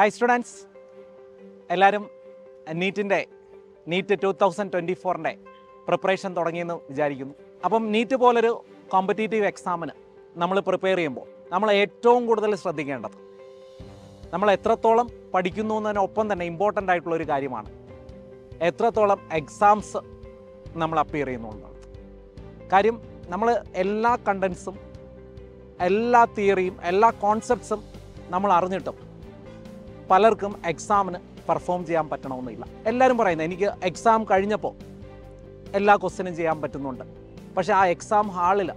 hi students എല്ലാവരും നീറ്റിൻ്റെ NEET two thousand twenty ഫോറിൻ്റെ പ്രിപ്പറേഷൻ തുടങ്ങിയെന്ന് വിചാരിക്കുന്നു അപ്പം നീറ്റ് പോലൊരു കോമ്പറ്റേറ്റീവ് എക്സാമിന് നമ്മൾ പ്രിപ്പയർ ചെയ്യുമ്പോൾ നമ്മൾ ഏറ്റവും കൂടുതൽ ശ്രദ്ധിക്കേണ്ടത് നമ്മൾ എത്രത്തോളം പഠിക്കുന്നു എന്നതിനൊപ്പം തന്നെ ഇമ്പോർട്ടൻ്റ് ആയിട്ടുള്ള ഒരു കാര്യമാണ് എത്രത്തോളം എക്സാംസ് നമ്മൾ അപ്പിയർ ചെയ്യുന്നുള്ളതാണ് കാര്യം നമ്മൾ എല്ലാ കണ്ടൻസും എല്ലാ തിയറിയും എല്ലാ കോൺസെപ്റ്റ്സും നമ്മൾ അറിഞ്ഞിട്ടും പലർക്കും എക്സാമിന് പെർഫോം ചെയ്യാൻ പറ്റണമെന്നില്ല എല്ലാവരും പറയുന്നത് എനിക്ക് എക്സാം കഴിഞ്ഞപ്പോൾ എല്ലാ ക്വസ്റ്റ്യനും ചെയ്യാൻ പറ്റുന്നുണ്ട് പക്ഷേ ആ എക്സാം ഹാളിൽ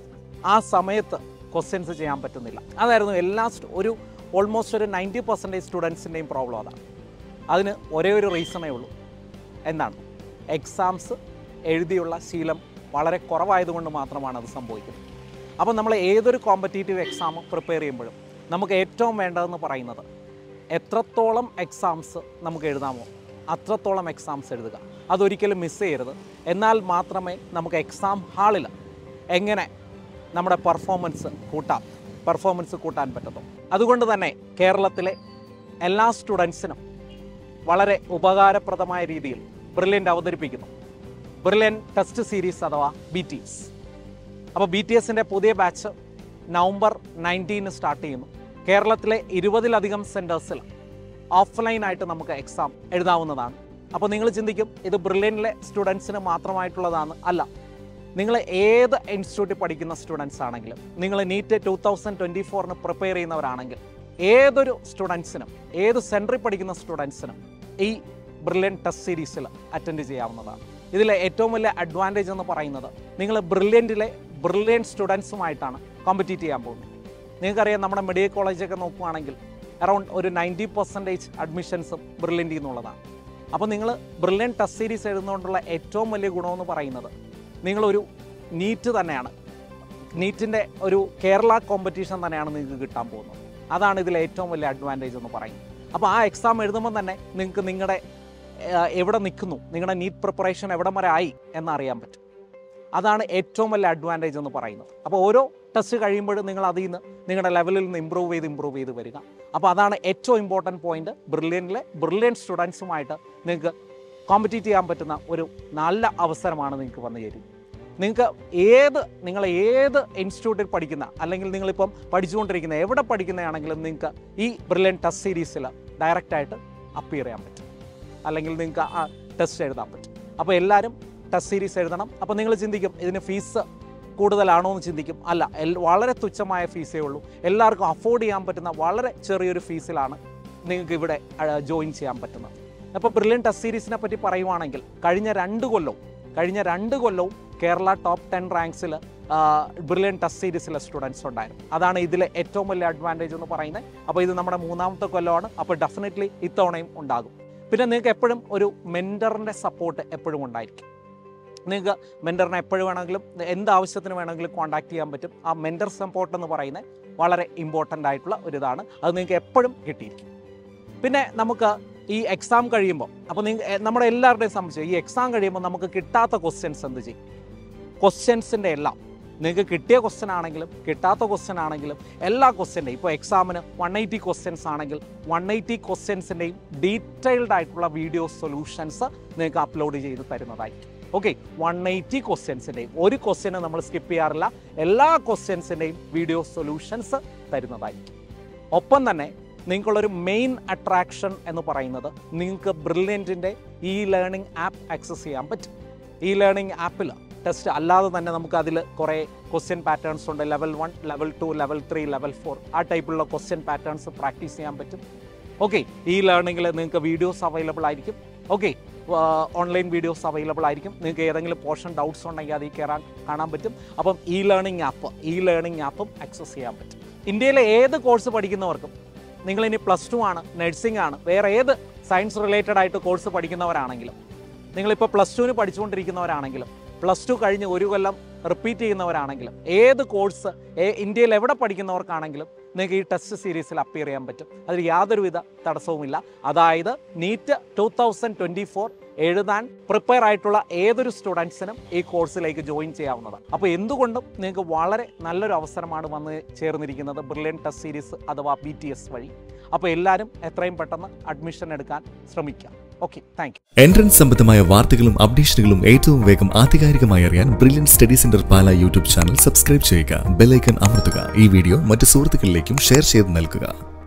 ആ സമയത്ത് ക്വസ്റ്റ്യൻസ് ചെയ്യാൻ പറ്റുന്നില്ല അതായിരുന്നു എല്ലാ stu- ഒരു ഓൾമോസ്റ്റ് ഒരു നയൻറ്റി പെർസെൻറ്റേജ് സ്റ്റുഡൻസിൻ്റെയും പ്രോബ്ലം അതാണ് അതിന് ഒരേ ഒരു റീസണേ ഉള്ളൂ എന്താണ് എക്സാംസ് എഴുതിയുള്ള ശീലം വളരെ കുറവായതുകൊണ്ട് മാത്രമാണ് അത് സംഭവിക്കുന്നത് അപ്പോൾ നമ്മൾ ഏതൊരു കോമ്പറ്റേറ്റീവ് എക്സാം പ്രിപ്പയർ ചെയ്യുമ്പോഴും നമുക്ക് ഏറ്റവും വേണ്ടതെന്ന് പറയുന്നത് എത്രത്തോളം എക്സാംസ് നമുക്ക് എഴുതാമോ അത്രത്തോളം എക്സാംസ് എഴുതുക അതൊരിക്കലും മിസ് ചെയ്യരുത് എന്നാൽ മാത്രമേ നമുക്ക് എക്സാം ഹാളിൽ എങ്ങനെ നമ്മുടെ പെർഫോമൻസ് കൂട്ടാം പെർഫോമൻസ് കൂട്ടാൻ പറ്റത്തുള്ളൂ അതുകൊണ്ട് തന്നെ കേരളത്തിലെ എല്ലാ സ്റ്റുഡൻസിനും വളരെ ഉപകാരപ്രദമായ രീതിയിൽ ബ്രില്യൻ്റ് അവതരിപ്പിക്കുന്നു ബ്രില്യൻ ടെസ്റ്റ് സീരീസ് അഥവാ ബി ടി എസ് അപ്പോൾ ബി ടി എസിൻ്റെ പുതിയ ബാച്ച് നവംബർ നയൻറ്റീന് സ്റ്റാർട്ട് ചെയ്യുന്നു കേരളത്തിലെ ഇരുപതിലധികം സെൻറ്റേഴ്സിൽ ഓഫ്ലൈനായിട്ട് നമുക്ക് എക്സാം എഴുതാവുന്നതാണ് അപ്പോൾ നിങ്ങൾ ചിന്തിക്കും ഇത് ബ്രില്യനിലെ സ്റ്റുഡൻസിന് മാത്രമായിട്ടുള്ളതാണ് അല്ല നിങ്ങൾ ഏത് ഇൻസ്റ്റിറ്റ്യൂട്ടിൽ പഠിക്കുന്ന സ്റ്റുഡൻസ് ആണെങ്കിലും നിങ്ങൾ നീറ്റ് ടു തൗസൻഡ് ട്വൻറ്റി ഫോറിന് പ്രിപ്പയർ ചെയ്യുന്നവരാണെങ്കിൽ ഏതൊരു സ്റ്റുഡൻസിനും ഏത് സെൻറ്ററിൽ പഠിക്കുന്ന സ്റ്റുഡൻസിനും ഈ ബ്രില്യൻ ടെസ്റ്റ് സീരീസിൽ അറ്റൻഡ് ചെയ്യാവുന്നതാണ് ഇതിലെ ഏറ്റവും വലിയ അഡ്വാൻറ്റേജ് എന്ന് പറയുന്നത് നിങ്ങൾ ബ്രില്യൻറ്റിലെ ബ്രില്യൻ സ്റ്റുഡൻസുമായിട്ടാണ് കോമ്പറ്റീറ്റ് ചെയ്യാൻ പോകുന്നത് നിങ്ങൾക്കറിയാം നമ്മുടെ മെഡിക്കൽ കോളേജൊക്കെ നോക്കുകയാണെങ്കിൽ അറൗണ്ട് ഒരു നയൻറ്റി പെർസെൻറ്റേജ് അഡ്മിഷൻസും ബ്രില്യൻറ്റിൽ നിന്നുള്ളതാണ് അപ്പോൾ നിങ്ങൾ ബ്രില്യൻ ടെസ്റ്റ് സീരീസ് എഴുതുന്നതുകൊണ്ടുള്ള ഏറ്റവും വലിയ ഗുണമെന്ന് പറയുന്നത് നിങ്ങളൊരു നീറ്റ് തന്നെയാണ് നീറ്റിൻ്റെ ഒരു കേരള കോമ്പറ്റീഷൻ തന്നെയാണ് നിങ്ങൾക്ക് കിട്ടാൻ പോകുന്നത് അതാണ് ഇതിലെ ഏറ്റവും വലിയ അഡ്വാൻറ്റേജ് എന്ന് പറയുന്നത് അപ്പോൾ ആ എക്സാം എഴുതുമ്പോൾ തന്നെ നിങ്ങൾക്ക് നിങ്ങളുടെ ഏഹ്, എവിടെ നിൽക്കുന്നു നിങ്ങളുടെ നീറ്റ് പ്രിപ്പറേഷൻ എവിടം വരെ ആയി എന്നറിയാൻ പറ്റും അതാണ് ഏറ്റവും വലിയ അഡ്വാൻറ്റേജ് എന്ന് പറയുന്നത് അപ്പോൾ ഓരോ ടെസ്റ്റ് കഴിയുമ്പോഴും നിങ്ങൾ അതിൽ നിന്ന് നിങ്ങളുടെ ലെവലിൽ നിന്ന് ഇമ്പ്രൂവ് ചെയ്ത് ഇമ്പ്രൂവ് ചെയ്ത് വരിക അപ്പോൾ അതാണ് ഏറ്റവും ഇമ്പോർട്ടൻറ്റ് പോയിന്റ് ബ്രില്യൻറ്റിലെ ബ്രില്യൻ സ്റ്റുഡൻസുമായിട്ട് നിങ്ങൾക്ക് കോമ്പറ്റീറ്റ് ചെയ്യാൻ പറ്റുന്ന ഒരു നല്ല അവസരമാണ് നിങ്ങൾക്ക് വന്നു ചേരുന്നത് നിങ്ങൾക്ക് ഏത് നിങ്ങൾ ഏത് ഇൻസ്റ്റിറ്റ്യൂട്ടിൽ പഠിക്കുന്ന അല്ലെങ്കിൽ നിങ്ങളിപ്പം പഠിച്ചുകൊണ്ടിരിക്കുന്ന എവിടെ പഠിക്കുന്നതാണെങ്കിലും നിങ്ങൾക്ക് ഈ ബ്രില്യൻ ടെസ്റ്റ് സീരീസിൽ ഡയറക്റ്റായിട്ട് അപ്പിയർ ചെയ്യാൻ പറ്റും അല്ലെങ്കിൽ നിങ്ങൾക്ക് ആ ടെസ്റ്റ് എഴുതാൻ പറ്റും അപ്പോൾ എല്ലാവരും ടെസ്റ്റ് സീരീസ് എഴുതണം അപ്പോൾ നിങ്ങൾ ചിന്തിക്കും ഇതിന് ഫീസ് കൂടുതലാണോ എന്ന് ചിന്തിക്കും അല്ല എൽ- വളരെ തുച്ഛമായ ഫീസേ ഉള്ളൂ എല്ലാവർക്കും അഫോർഡ് ചെയ്യാൻ പറ്റുന്ന വളരെ ചെറിയൊരു ഫീസിലാണ് നിങ്ങൾക്ക് ഇവിടെ ജോയിൻ ചെയ്യാൻ പറ്റുന്നത് അപ്പോൾ ബ്രില്യൻ ടെസ്റ്റ് സീരീസിനെ പറ്റി പറയുവാണെങ്കിൽ കഴിഞ്ഞ രണ്ട് കൊല്ലവും കഴിഞ്ഞ രണ്ട് കൊല്ലവും കേരള ടോപ്പ് ടെൻ റാങ്ക്സിൽ ബ്രില്യൻ ടെസ്റ്റ് സീരീസിലെ സ്റ്റുഡൻസ് ഉണ്ടായിരുന്നു അതാണ് ഇതിലെ ഏറ്റവും വലിയ അഡ്വാൻറ്റേജ് എന്ന് പറയുന്നത് അപ്പോൾ ഇത് നമ്മുടെ മൂന്നാമത്തെ കൊല്ലമാണ് അപ്പോൾ ഡെഫിനറ്റ്ലി ഇത്തവണയും ഉണ്ടാകും പിന്നെ നിങ്ങൾക്ക് എപ്പോഴും ഒരു മെൻറ്ററിൻ്റെ സപ്പോർട്ട് എപ്പോഴും ഉണ്ടായിരിക്കും നിങ്ങൾക്ക് മെൻറ്ററിനെ എപ്പോഴും വേണമെങ്കിലും എന്ത് ആവശ്യത്തിന് വേണമെങ്കിലും കോൺടാക്ട് ചെയ്യാൻ പറ്റും ആ മെൻറ്റർ സപ്പോർട്ട് എന്ന് പറയുന്നത് വളരെ ഇമ്പോർട്ടൻ്റ് ആയിട്ടുള്ള ഒരു ഇതാണ് അത് നിങ്ങൾക്ക് എപ്പോഴും കിട്ടിയിരിക്കും പിന്നെ നമുക്ക് ഈ എക്സാം കഴിയുമ്പോൾ അപ്പോൾ നിങ്ങൾ നമ്മുടെ എല്ലാവരുടെയും സംബന്ധിച്ച് ഈ എക്സാം കഴിയുമ്പോൾ നമുക്ക് കിട്ടാത്ത ക്വസ്റ്റ്യൻസ് എന്ത് ചെയ്യും ക്വസ്റ്റ്യൻസിൻ്റെ എല്ലാം നിങ്ങൾക്ക് കിട്ടിയ ക്വസ്റ്റ്യൻ ആണെങ്കിലും കിട്ടാത്ത ക്വസ്റ്റ്യൻ ആണെങ്കിലും എല്ലാ ക്വസ്റ്റ്യൻ്റെയും ഇപ്പോൾ എക്സാമിന് വൺ എയ്റ്റി ക്വസ്റ്റ്യൻസ് ആണെങ്കിൽ വൺ എയ്റ്റി ക്വസ്റ്റ്യൻസിൻ്റെയും ഡീറ്റെയിൽഡ് ആയിട്ടുള്ള വീഡിയോ സൊല്യൂഷൻസ് നിങ്ങൾക്ക് അപ്ലോഡ് ചെയ്ത് തരുന്നതായിരിക്കും ഓക്കെ വൺ എയ്റ്റി ക്വസ്റ്റ്യൻസിൻ്റെയും ഒരു ക്വസ്റ്റ്യന് നമ്മൾ സ്കിപ്പ് ചെയ്യാറില്ല എല്ലാ ക്വസ്റ്റ്യൻസിൻ്റെയും വീഡിയോ സൊല്യൂഷൻസ് തരുന്നതായിരിക്കും ഒപ്പം തന്നെ നിങ്ങൾക്കുള്ളൊരു മെയിൻ അട്രാക്ഷൻ എന്ന് പറയുന്നത് നിങ്ങൾക്ക് ബ്രില്യൻറ്റിൻ്റെ ഇ ലേണിംഗ് ആപ്പ് ആക്സസ് ചെയ്യാൻ പറ്റും ഇ ലേണിംഗ് ആപ്പിൽ ടെസ്റ്റ് അല്ലാതെ തന്നെ നമുക്ക് അതിൽ കുറേ ക്വസ്റ്റ്യൻ പാറ്റേൺസ് ഉണ്ട് level one level two level three level four ആ ടൈപ്പിലുള്ള ക്വസ്റ്റ്യൻ പാറ്റേൺസ് പ്രാക്ടീസ് ചെയ്യാൻ പറ്റും ഓക്കെ ഈ ലേണിങ്ങിൽ നിങ്ങൾക്ക് വീഡിയോസ് അവൈലബിൾ ആയിരിക്കും ഓക്കെ ഓൺലൈൻ വീഡിയോസ് അവൈലബിൾ ആയിരിക്കും നിങ്ങൾക്ക് ഏതെങ്കിലും പോർഷൻ ഡൗട്ട്സ് ഉണ്ടെങ്കിൽ അതിൽ കയറാൻ കാണാൻ പറ്റും അപ്പം e learning app e learning ആപ്പും ആക്സസ് ചെയ്യാൻ പറ്റും ഇന്ത്യയിലെ ഏത് കോഴ്സ് പഠിക്കുന്നവർക്കും നിങ്ങളിനി പ്ലസ് ടു ആണ് നഴ്സിംഗ് ആണ് വേറെ ഏത് സയൻസ് റിലേറ്റഡ് ആയിട്ട് കോഴ്സ് പഠിക്കുന്നവരാണെങ്കിലും നിങ്ങളിപ്പോൾ പ്ലസ് ടുവിന് പഠിച്ചുകൊണ്ടിരിക്കുന്നവരാണെങ്കിലും പ്ലസ് ടു കഴിഞ്ഞ് ഒരു കൊല്ലം റിപ്പീറ്റ് ചെയ്യുന്നവരാണെങ്കിലും ഏത് കോഴ്സ് ഇന്ത്യയിൽ എവിടെ പഠിക്കുന്നവർക്കാണെങ്കിലും നിങ്ങൾക്ക് ഈ ടെസ്റ്റ് സീരീസിൽ അപ്പിയർ ചെയ്യാൻ പറ്റും അതിൽ യാതൊരുവിധ തടസ്സവുമില്ല അതായത് NEET two thousand twenty four എഴുതാൻ പ്രിപ്പയർ ആയിട്ടുള്ള ഏതൊരു സ്റ്റുഡൻസിനും ഈ കോഴ്സിലേക്ക് ജോയിൻ ചെയ്യാവുന്നതാണ് അപ്പോൾ എന്തുകൊണ്ടും നിങ്ങൾക്ക് വളരെ നല്ലൊരു അവസരമാണ് വന്ന് ചേർന്നിരിക്കുന്നത് ബ്രില്യൻ ടെസ്റ്റ് സീരീസ് അഥവാ ബി ടി എസ് വഴി അപ്പോൾ എല്ലാവരും എത്രയും പെട്ടെന്ന് അഡ്മിഷൻ എടുക്കാൻ ശ്രമിക്കാം ഓക്കെ താങ്ക് എൻട്രൻസ് സംബന്ധമായ വാർത്തകളും അപ്ഡേഷനുകളും ഏറ്റവും വേഗം ആധികാരികമായി അറിയാൻ Brilliant study centre Pala YouTube channel subscribe ചെയ്യുക ബെല്ലൈക്കൺ അമർത്തുക ഈ വീഡിയോ മറ്റ് സുഹൃത്തുക്കളിലേക്കും ഷെയർ ചെയ്ത് നൽകുക